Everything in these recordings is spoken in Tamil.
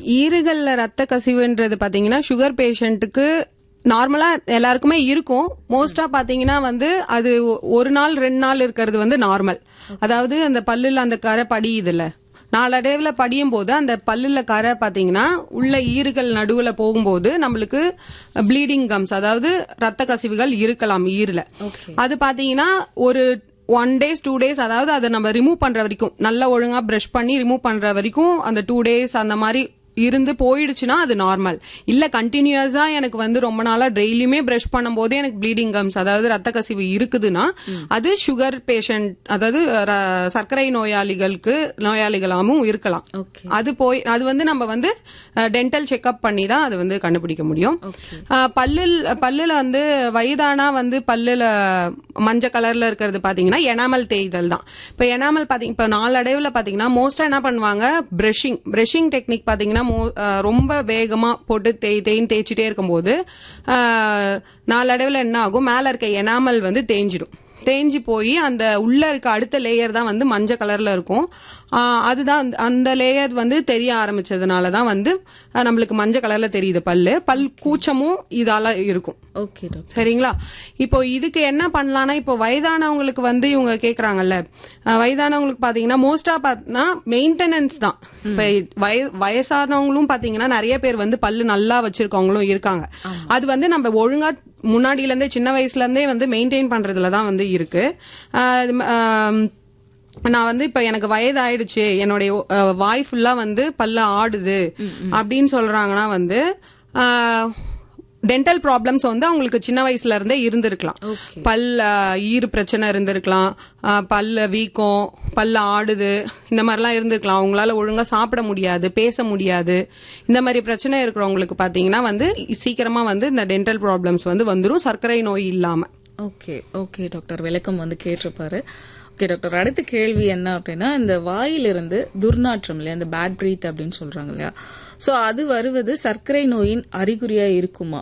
ஈறுகள்ல ரத்த கசிவுன்றது பாத்தீங்கன்னா சுகர் பேஷண்ட்டுக்கு நார்மலா எல்லாருக்குமே இருக்கும் மோஸ்டா பாத்தீங்கன்னா வந்து அது ஒ- ஒரு நாள் ரெண்டு நாள் இருக்கிறது வந்து நார்மல் அதாவது அந்த பல்லுல அந்த கரை படியுதுல்ல நாளடைவுல படியும் போது அந்த பல்லுல கரை பாத்தீங்கன்னா உள்ள ஈறுகள் நடுவுல போகும்போது நம்மளுக்கு ப்ளீடிங் கம்ஸ் அதாவது ரத்த கசிவுகள் இருக்கலாம் ஈறுல ஓகே அது பாத்தீங்கன்னா ஒரு ஒன் டேஸ் டூ டேஸ் அதாவது அதை நம்ம ரிமூவ் பண்ற வரைக்கும் நல்லா ஒழுங்கா பிரஷ் பண்ணி ரிமூவ் பண்ற வரைக்கும் அந்த டூ டேஸ் அந்த மாதிரி இருந்து போயிடுச்சுன்னா அது நார்மல் இல்ல கண்டினியூஸா எனக்கு வந்து ரொம்ப நாளா டெய்லியுமே பிரஷ் பண்ணும்போது எனக்கு ப்ளீடிங் கம்ஸ் அதாவது ரத்த கசிவு இருக்குதுன்னா அது சுகர் பேஷண்ட் அதாவது ர- சர்க்கரை நோயாளிகளுக்கு நோயாளிகளாகவும் இருக்கலாம் ஓகே அது போய் அது வந்து நம்ம வந்து டென்டல் செக்அப் பண்ணி தான் அது வந்து கண்டுபிடிக்க முடியும் ஓகே ஆஹ் பல்லில் பல்லுல வந்து வயதானா வந்து பல்லுல மஞ்சள் கலர்ல இருக்கிறது பாத்தீங்கன்னா எனாமல் தேய்தல் தான் இப்போ எனாமல் பாத்தீங்க இப்போ நாளடைவுல பாத்தீங்கன்னா மோஸ்டா என்ன பண்ணுவாங்க பிரஷிங் பிரஷிங் டெக்னிக் பாத்தீங்கன்னா mo- ஆஹ் ரொம்ப வேகமா போட்டு தேய் தேய்ன்னு தேய்ச்சிட்டே இருக்கும்போது ஆஹ் நாளடைவுல என்ன ஆகும் மேல இருக்க எனாமல் வந்து தேஞ்சிடும் தேஞ்சு போய் அந்த உள்ள இருக்க அடுத்த லேயர் தான் வந்து மஞ்சள் கலர்ல இருக்கும் ஆஹ் அதுதான் அந்த- அந்த லேயர் வந்து தெரிய ஆரம்பிச்சதுனால தான் வந்து ஆஹ் நம்மளுக்கு மஞ்சள் கலர்ல தெரியுது பல்லு பல் கூச்சமும் இதால இருக்கும் ஓகே டாக்டர் சரிங்களா இப்போ இதுக்கு என்ன பண்ணலாம்னா இப்போ வயதானவங்களுக்கு வந்து இவங்க கேக்குறாங்கல்ல அஹ் வயதானவங்களுக்கு பாத்தீங்கன்னா மோஸ்டா பார்த்தீங்கன்னா மெயின்டெனன்ஸ் தான் இப்ப வய வயசானவங்களும் பாத்தீங்கன்னா நிறைய பேர் வந்து பல்லு நல்லா வச்சிருக்கவங்களும் இருக்காங்க அது வந்து நம்ம ஒழுங்கா முன்னாடில இருந்தே சின்ன வயசுல இருந்தே வந்து மெயின்டைன் பண்றதுல தான் வந்து இருக்கு அஹ் இது ம- ஆம், நான் வந்து இப்ப எனக்கு வயதாயிடுச்சு என்னுடைய அஹ், வாய் ஃபுல்லா வந்து பல்ல ஆடுது அப்படின்னு சொல்றாங்கன்னா வந்து டென்டல் ப்ராப்ளம்ஸ் வந்து அவங்களுக்கு சின்ன வயசுல இருந்தே இருந்திருக்கலாம் ஓகே பல் அஹ், ஈறு பிரச்சனை இருந்திருக்கலாம் அஹ், பல்ல வீக்கம் பல்ல ஆடுது இந்த மாதிரிலாம் இருந்திருக்கலாம் அவங்களால ஒழுங்கா சாப்பிட முடியாது பேச முடியாது இந்த மாதிரி பிரச்சனை இருக்கிறவங்களுக்கு பாத்தீங்கன்னா வந்து சீக்கிரமா வந்து இந்த டென்டல் ப்ராப்ளம்ஸ் வந்து வந்துரும் சர்க்கரை நோய் இல்லாம ஓகே ஓகே டாக்டர் விளக்கம் வந்து கேட்டிருப்பாரு ஓகே டாக்டர் அடுத்த கேள்வி என்ன அப்படின்னா இந்த வாயிலிருந்து துர்நாற்றம் இல்லையா இந்த பேட் பிரீத் அப்படின்னு சொல்றாங்க இல்லையா சோ அது வருவது சர்க்கரை நோயின் அறிகுறியா இருக்குமா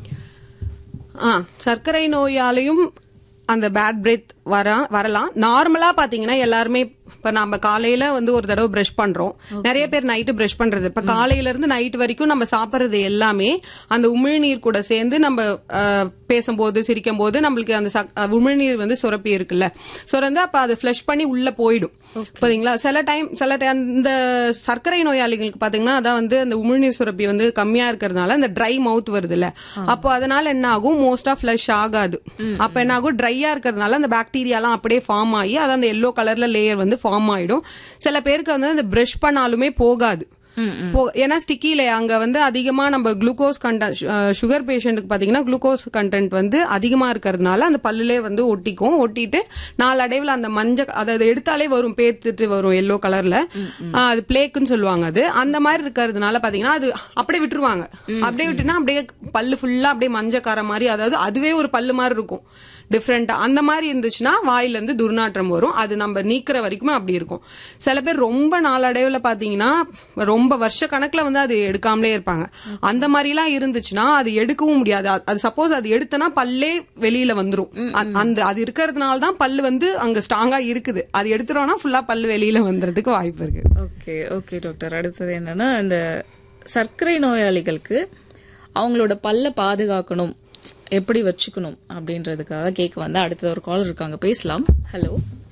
ஆ சர்க்கரை நோயாலையும் அந்த பேட் பிரெத் வர வரலாம் நார்மலா பாத்தீங்கன்னா எல்லாருமே இப்ப நம்ம காலையில வந்து ஒரு தடவை பிரஷ் பண்றோம் நிறைய பேர் நைட்டு பிரஷ் பண்றது இப்ப காலையில இருந்து நைட் வரைக்கும் நம்ம சாப்பிடுறது எல்லாமே அந்த உமிழ்நீர் கூட சேர்ந்து நம்ம அஹ், பேசும்போது சிரிக்கும் போது நம்மளுக்கு அந்த சக்- அஹ், உமிழ்நீர் வந்து சுரப்பி இருக்குல்ல சுரந்து அப்ப அது ஃபிளஷ் பண்ணி உள்ள போயிடும் பாத்தீங்களா சில டைம் சில டைம் இந்த சர்க்கரை நோயாளிகளுக்கு பாத்தீங்கன்னா அதான் வந்து அந்த உமிழ்நீர் சுரப்பி வந்து கம்மியா இருக்கிறதுனால அந்த ட்ரை மவுத் வருதுல்ல அப்போ அதனால என்ன ஆகும் மோஸ்டா ஃபிளஷ் ஆகாது அப்ப என்ன ஆகும் ட்ரையா இருக்கிறதுனால அந்த பாக்டீரியாலாம் அப்படியே ஃபார்ம் ஆகி அது அந்த எல்லோ கலர்ல லேயர் வந்து ஃபார்ம் ஆயிடும் சில பேருக்கு வந்து அந்த பிரஷ் பண்ணாலுமே போகாது போ- ஏன்னா ஸ்டிக்கில அங்க வந்து அதிகமா நம்ம குளுக்கோஸ் கண்டென்ட் சுகர் பேஷண்ட்டுக்கு பாத்தீங்கன்னா குளுக்கோஸ் கண்டென்ட் வந்து அதிகமா இருக்கிறதுனால அந்த பல்லுலே வந்து ஒட்டிக்கும் ஒட்டிட்டு நாளடைவுல அந்த மஞ்சள் அதாவது எடுத்தாலே வரும் பேத்துட்டு வரும் எல்லோ கலர்ல அது பிளேக்குன்னு சொல்லுவாங்க அது அந்த மாதிரி இருக்கிறதுனால பாத்தீங்கன்னா அது அப்படியே விட்டுருவாங்க அப்படியே விட்டுனா அப்படியே பல்லு ஃபுல்லா அப்படியே மஞ்சக்கார மாதிரி அதாவது அதுவே ஒரு பல்லு மாதிரி இருக்கும் டிஃப்ரெண்டா அந்த மாதிரி இருந்துச்சுன்னா வாயில இருந்து துர்நாற்றம் வரும் அது நம்ம நீக்கிற வரைக்குமே அப்படி இருக்கும் சில பேர் ரொம்ப நாளடைவுல பாத்தீங்கன்னா ரொம்ப வருஷ கணக்குல வந்து அது எடுக்காமலே இருப்பாங்க அந்த மாதிரி எல்லாம் இருந்துச்சுன்னா அது எடுக்கவும் முடியாது அது- அது சப்போஸ் அது எடுத்தனா பல்லே வெளியில வந்துரும் அ- அந்த அது இருக்கிறதுனால தான் பல்லு வந்து அங்க ஸ்ட்ராங்கா இருக்குது அது எடுத்துட்டோம்னா ஃபுல்லா பல்லு வெளியில வந்துறதுக்கு வாய்ப்பு இருக்கு ஓகே ஓகே டாக்டர் அடுத்தது என்னன்னா இந்த சர்க்கரை நோயாளிகளுக்கு அவங்களோட பல்ல பாதுகாக்கணும் எப்படி வச்சுக்கணும் அப்படின்றதுக்காக கேட்க வந்து அடுத்த ஒரு கால் இருக்காங்க பேசலாம் ஹலோ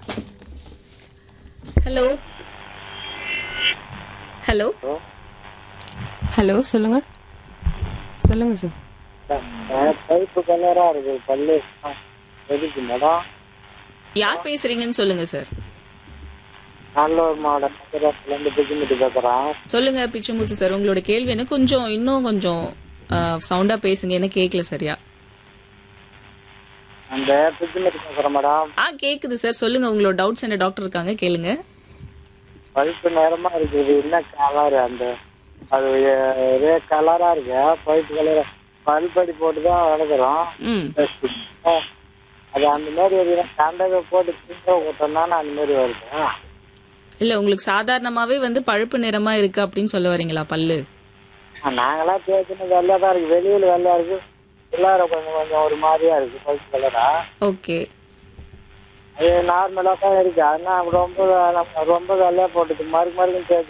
ஹலோ ஹலோ ஹலோ சொல்லுங்க சொல்லுங்க சார் பைப்பு கலரா இருக்கு பல்லு ஆ, எதுக்கு மேடம் யார் பேசுறீங்கன்னு சொல்லுங்க சார் நல்லூர் மாவட்டம் இருந்து பிஜிமிட்டு பேசுறேன் சொல்லுங்க பிச்சமுத்து சார் உங்களோட கேள்வி என்ன கொஞ்சம் இன்னும் கொஞ்சம் சவுண்டா பேசுங்க என்ன கேட்கல சரியா அந்த பிஜிமிட்டு பேசுறேன் மேடம் ஆ கேக்குது சார் சொல்லுங்க உங்களோட டவுட்ஸ் என்ன டாக்டர் இருக்காங்க கேளுங்க பைப்பு நேரமா இருக்குது என்ன கலர் அந்த அது ஒரே கலரா இருக்கு பைப்பு கலர் பல்படி போட்டு தான் வளர்க்குறோம் ம் அது அந்த மாதிரி ஒரு கண்டதை போட்டு திங்க விட்டோம்னா அந்த மாதிரி வருது இல்ல உங்களுக்கு சாதாரணமாவே வந்து பழுப்பு நிறமா இருக்கு அப்படின்னு சொல்ல வரீங்களா பல்லு ஆ, நாங்களாம் பேசினது வெள்ளையா தான் இருக்கு வெளியில வெள்ளையா இருக்கு உள்ளார கொஞ்சம் கொஞ்சம் ஒரு மாதிரியா இருக்கு பைப்பு கலரா ஓகே அது நார்மலா தான் இருக்கு ஆனா ரொம்ப ரொம்ப வெள்ளையா போட்டுது மறுக்கு மறுக்கும் தேய்ச்சி